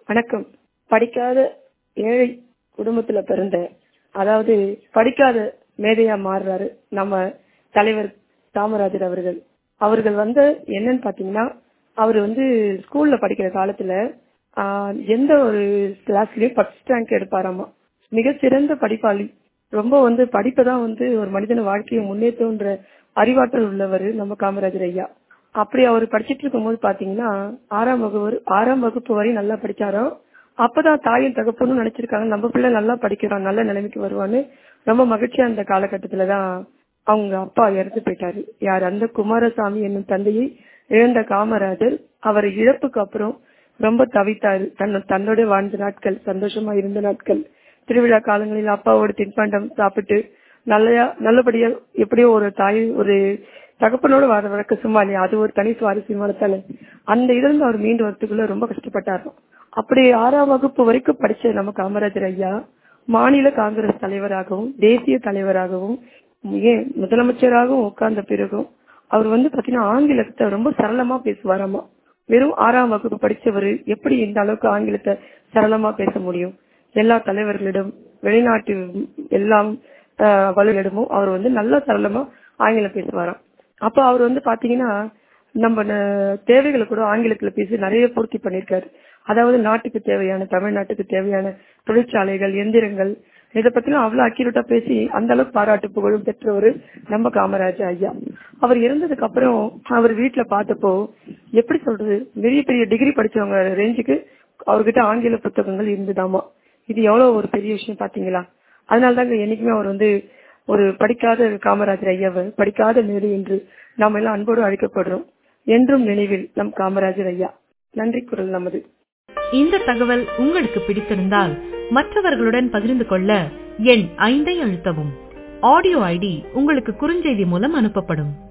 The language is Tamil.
வணக்கம் படிக்காத ஏழை குடும்பத்துல பிறந்த அதாவது படிக்காத மேதையா மாறுறாரு நம்ம தலைவர் காமராஜர் அவர்கள் அவர்கள் வந்து என்னன்னு பாத்தீங்கன்னா அவர் வந்து ஸ்கூல்ல படிக்கிற காலத்துல ஆஹ், எந்த ஒரு கிளாஸ்லயும் ஃபர்ஸ்ட் ரேங்க் எடுப்பாராமா மிக சிறந்த படிப்பாளி ரொம்ப வந்து படிப்பை தான் வந்து ஒரு மனிதன் வாழ்க்கையை முன்னேற்றம்ன்ற அறிவாற்றல் உள்ளவர் நம்ம காமராஜர் ஐயா அப்படி அவர் படிச்சிட்டு இருக்கும்போது பாத்தீங்கன்னா ஆறாம் வகுப்பு ஆறாம் வகுப்பு வரை நல்லா படிச்சாராம் அப்பதான் தாயும் தகப்பனும் நினைச்சிருக்காங்க நம்ம பிள்ளை நல்லா படிக்கிறான் நல்ல நிலைமைக்கு வருவான்னு ரொம்ப மகிழ்ச்சியா அந்த காலகட்டத்துல தான் அவங்க அப்பா இறந்து போயிட்டாரு யார் அந்த குமாரசாமி என்னும் தந்தையை இழந்த காமராஜர் அவர் இழப்புக்கு அப்புறம் ரொம்ப தவித்தாரு தன் தன்னோட வாழ்ந்த நாட்கள் சந்தோஷமா இருந்த நாட்கள் திருவிழா காலங்களில் அப்பாவோட தின்பண்டம் சாப்பிட்டு நல்லையா நல்லபடியா எப்படியோ ஒரு தாய் ஒரு தகப்பனோட வாழ வழக்க சும்மா இல்லையா அது ஒரு தனி சுவாரஸ்யமான தானே அந்த இதுல இருந்து அவர் மீண்டு வரத்துக்குள்ள ரொம்ப கஷ்டப்பட்டாரு அப்படி ஆறாம் வகுப்பு வரைக்கும் படிச்ச நம்ம காமராஜர் ஐயா மாநில காங்கிரஸ் தலைவராகவும் தேசிய தலைவராகவும் ஏன் முதலமைச்சராகவும் உட்கார்ந்த பிறகும் அவர் வந்து பாத்தீங்கன்னா ஆங்கிலத்தை ரொம்ப சரளமா பேசுவாராமா வெறும் ஆறாம் வகுப்பு படிச்சவர் எப்படி இந்த அளவுக்கு ஆங்கிலத்தை சரளமா பேச முடியும் எல்லா தலைவர்களிடம் வெளிநாட்டு எல்லாம் ஆஹ், வலுவிடமும் அவர் வந்து நல்லா சரளமா ஆங்கிலம் பேசுவாராம் அப்ப அவர் வந்து பாத்தீங்கன்னா நம்ம ந- தேவைகளை கூட ஆங்கிலத்துல பேசி நிறைய பூர்த்தி பண்ணிருக்காரு அதாவது நாட்டுக்கு தேவையான தமிழ்நாட்டுக்கு தேவையான தொழிற்சாலைகள் எந்திரங்கள் இதை பத்திலாம் அவ்வளவு அக்யூரேட்டா பேசி அந்த அளவுக்கு பாராட்டு புகழும் பெற்றவர் நம்ம காமராஜர் ஐயா அவர் இறந்ததுக்கு அப்புறம் அவர் வீட்டுல பார்த்தப்போ எப்படி சொல்றது பெரிய பெரிய டிகிரி படிச்சவங்க ரேஞ்சுக்கு அவர்கிட்ட ஆங்கில புத்தகங்கள் இருந்துதாமா இது எவ்வளவு ஒரு பெரிய விஷயம் பாத்தீங்களா அதனாலதாங்க என்னைக்குமே அவர் வந்து ஒரு படிக்காத காமராஜர் ஐயாவை படிக்காத மேதை என்று நாம் எல்லாம் அன்போடு அழைக்கப்படுறோம் என்றும் நினைவில் நம் காமராஜர் ஐயா நன்றி குரல் நமது இந்த தகவல் உங்களுக்கு பிடித்திருந்தால் மற்றவர்களுடன் பகிர்ந்து கொள்ள எண் ஐந்தை அழுத்தவும் ஆடியோ ஐடி உங்களுக்கு குறுஞ்செய்தி மூலம் அனுப்பப்படும்